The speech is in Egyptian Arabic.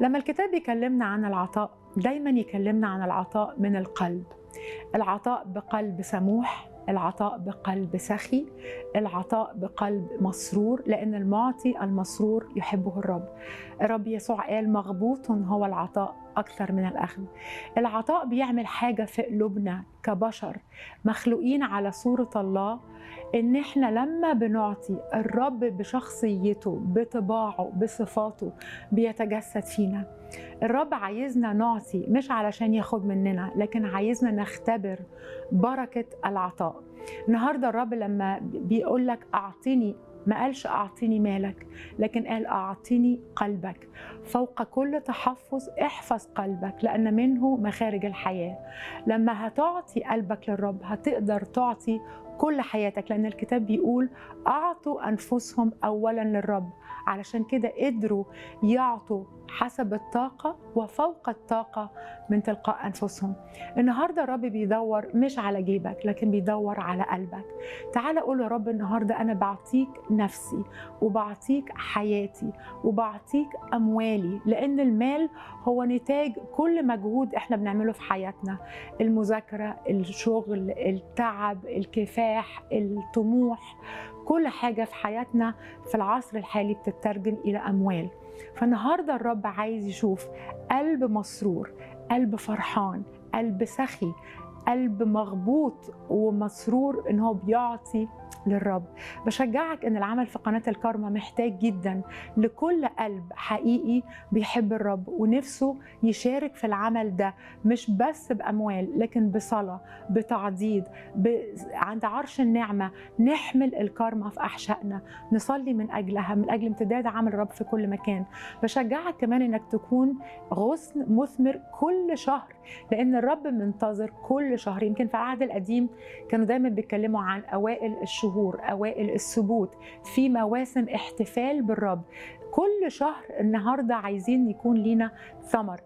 لما الكتاب بيكلمنا عن العطاء دايما يكلمنا عن العطاء من القلب العطاء بقلب سموح العطاء بقلب سخي العطاء بقلب مسرور لأن المعطي المسرور يحبه الرب الرب يسوع قال مغبوط هو العطاء أكثر من الأخذ العطاء بيعمل حاجة في قلوبنا كبشر مخلوقين على صورة الله إن إحنا لما بنعطي الرب بشخصيته بطباعه بصفاته بيتجسد فينا الرب عايزنا نعطي مش علشان ياخد مننا لكن عايزنا نختبر بركة العطاء النهاردة الرب لما بيقول لك أعطيني ما قالش أعطيني مالك لكن قال أعطيني قلبك فوق كل تحفظ احفظ قلبك لأن منه مخارج الحياة لما هتعطي قلبك للرب هتقدر تعطي كل حياتك لأن الكتاب بيقول أعطوا أنفسهم أولا للرب علشان كده قدروا يعطوا حسب الطاقة وفوق الطاقة من تلقاء أنفسهم النهاردة الرب بيدور مش على جيبك لكن بيدور على قلبك تعال قول يا رب النهاردة أنا بعطيك نفسي وبعطيك حياتي وبعطيك أموالي لأن المال هو نتاج كل مجهود إحنا بنعمله في حياتنا المذاكرة الشغل التعب الكفاح الطموح كل حاجة في حياتنا في العصر الحالي بتترجم إلى أموال فالنهاردة الرب عايز يشوف قلب مسرور قلب فرحان قلب سخي قلب مغبوط ومسرور ان هو بيعطي للرب بشجعك ان العمل في قناه الكارما محتاج جدا لكل قلب حقيقي بيحب الرب ونفسه يشارك في العمل ده مش بس باموال لكن بصلاه بتعضيد ب... عند عرش النعمه نحمل الكارما في احشائنا نصلي من اجلها من اجل امتداد عمل الرب في كل مكان بشجعك كمان انك تكون غصن مثمر كل شهر لان الرب منتظر كل شهر يمكن في العهد القديم كانوا دايما بيتكلموا عن اوائل الشهور اوائل السبوت في مواسم احتفال بالرب كل شهر النهارده عايزين يكون لينا ثمر